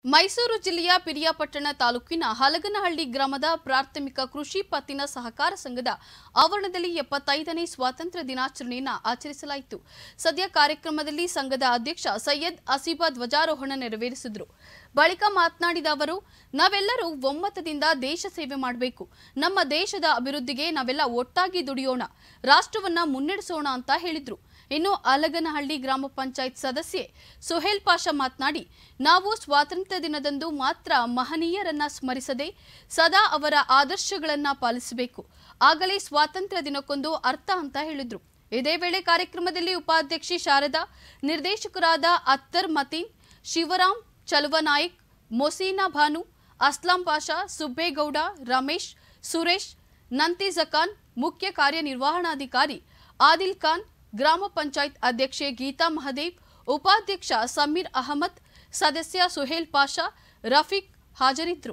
ಮೈಸೂರು ಜಿಲ್ಲೆಯ ಪಿರಿಯಾಪಟ್ಟಣ ತಾಲೂಕಿನ ಹಲಗನಹಳ್ಳಿ ಗ್ರಾಮದ ಪ್ರಾಥಮಿಕ ಕೃಷಿ ಪತ್ತಿನ ಸಹಕಾರ ಸಂಘದ ಆವರಣದಲ್ಲಿ ಎಪ್ಪತ್ತೈದನೇ ಸ್ವಾತಂತ್ರ್ಯ ದಿನಾಚರಣೆಯನ್ನು ಆಚರಿಸಲಾಯಿತು ಸದ್ಯ ಕಾರ್ಯಕ್ರಮದಲ್ಲಿ ಸಂಘದ ಅಧ್ಯಕ್ಷ ಸೈಯದ್ ಅಸೀಬಾ ಧ್ವಜಾರೋಹಣ ನೆರವೇರಿಸಿದರು ಬಳಿಕ ಮಾತನಾಡಿದ ಅವರು ನಾವೆಲ್ಲರೂ ಒಮ್ಮತದಿಂದ ದೇಶ ಸೇವೆ ಮಾಡಬೇಕು ನಮ್ಮ ದೇಶದ ಅಭಿವೃದ್ಧಿಗೆ ನಾವೆಲ್ಲ ಒಟ್ಟಾಗಿ ದುಡಿಯೋಣ ರಾಷ್ಟ್ರವನ್ನ ಮುನ್ನಡೆಸೋಣ ಅಂತ ಹೇಳಿದ್ರು ಇನ್ನು ಅಲಗನಹಳ್ಳಿ ಗ್ರಾಮ ಪಂಚಾಯತ್ ಸದಸ್ಯೆ ಸುಹೇಲ್ ಪಾಷಾ ಮಾತನಾಡಿ ನಾವು ಸ್ವಾತಂತ್ರ್ಯ ದಿನದಂದು ಮಾತ್ರ ಮಹನೀಯರನ್ನ ಸ್ಮರಿಸದೆ ಸದಾ ಅವರ ಆದರ್ಶಗಳನ್ನ ಪಾಲಿಸಬೇಕು ಆಗಲೇ ಸ್ವಾತಂತ್ರ್ಯ ದಿನಕ್ಕೊಂದು ಅರ್ಥ ಅಂತ ಹೇಳಿದ್ರು ಇದೇ ವೇಳೆ ಕಾರ್ಯಕ್ರಮದಲ್ಲಿ ಉಪಾಧ್ಯಕ್ಷೆ ಶಾರದಾ ನಿರ್ದೇಶಕರಾದ ಅತ್ತರ್ ಮತೀನ್ ಶಿವರಾಮ್ ಚಲುವನಾಯಕ್ ಮೊಸೀನಾ ಭಾನು ಅಸ್ಲಾಂ ಪಾಷಾ ಸುಬ್ಬೇಗೌಡ ರಮೇಶ್ ಸುರೇಶ್ ನಂತಿ ಜಕಾನ್ ಮುಖ್ಯ ಕಾರ್ಯನಿರ್ವಹಣಾಧಿಕಾರಿ ಆದಿಲ್ ಖಾನ್ ಗ್ರಾಮ ಪಂಚಾಯತ್ ಅಧ್ಯಕ್ಷೆ ಗೀತಾ ಮಹದೇವ್ ಉಪಾಧ್ಯಕ್ಷ ಸಮೀರ್ ಅಹಮದ್ ಸದಸ್ಯ ಸುಹೇಲ್ ಪಾಷಾ ರಫೀಕ್ ಹಾಜರಿದ್ದರು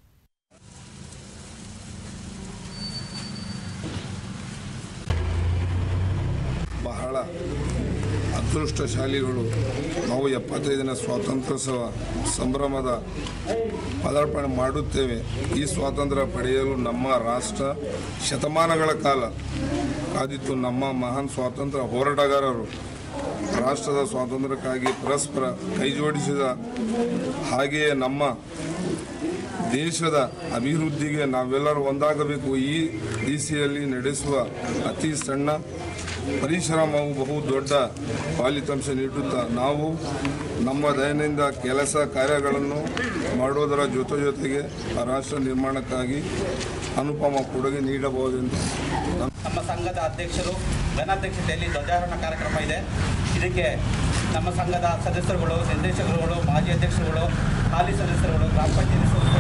ಬಹಳ ಅದೃಷ್ಟಶಾಲಿಗಳು ನಾವು ಎಪ್ಪತ್ತೈದನೇ ಸ್ವಾತಂತ್ರ್ಯೋತ್ಸವ ಸಂಭ್ರಮದ ಪದಾರ್ಪಣೆ ಮಾಡುತ್ತೇವೆ ಈ ಸ್ವಾತಂತ್ರ್ಯ ಪಡೆಯಲು ನಮ್ಮ ರಾಷ್ಟ್ರ ಶತಮಾನಗಳ ಕಾಲ ಕಾದಿತ್ತು ನಮ್ಮ ಮಹಾನ್ ಸ್ವಾತಂತ್ರ್ಯ ಹೋರಾಟಗಾರರು ರಾಷ್ಟ್ರದ ಸ್ವಾತಂತ್ರ್ಯಕ್ಕಾಗಿ ಪರಸ್ಪರ ಕೈಜೋಡಿಸಿದ ಹಾಗೆಯೇ ನಮ್ಮ ದೇಶದ ಅಭಿವೃದ್ಧಿಗೆ ನಾವೆಲ್ಲರೂ ಒಂದಾಗಬೇಕು ಈ ದಿಸೆಯಲ್ಲಿ ನಡೆಸುವ ಅತಿ ಸಣ್ಣ ಪರಿಶ್ರಮವು ಬಹು ದೊಡ್ಡ ಫಲಿತಾಂಶ ನೀಡುತ್ತಾ ನಾವು ನಮ್ಮ ದೈನಂದಿನ ಕೆಲಸ ಕಾರ್ಯಗಳನ್ನು ಮಾಡೋದರ ಜೊತೆ ಜೊತೆಗೆ ಆ ರಾಷ್ಟ್ರ ನಿರ್ಮಾಣಕ್ಕಾಗಿ ಅನುಪಮ ಕೊಡುಗೆ ನೀಡಬಹುದೆಂದು ನಾನು ನಮ್ಮ ಸಂಘದ ಅಧ್ಯಕ್ಷರು ಘನಾಧ್ಯಕ್ಷತೆಯಲ್ಲಿ ಧ್ವಜಾರೋಹಣ ಕಾರ್ಯಕ್ರಮ ಇದೆ ಇದಕ್ಕೆ ನಮ್ಮ ಸಂಘದ ಸದಸ್ಯರುಗಳು ನಿರ್ದೇಶಕರುಗಳು ಮಾಜಿ ಅಧ್ಯಕ್ಷರುಗಳು ಹಾಲಿ ಸದಸ್ಯರುಗಳು ಗ್ರಾಮ ಪಂಚಾಯತಿ ಸದಸ್ಯರು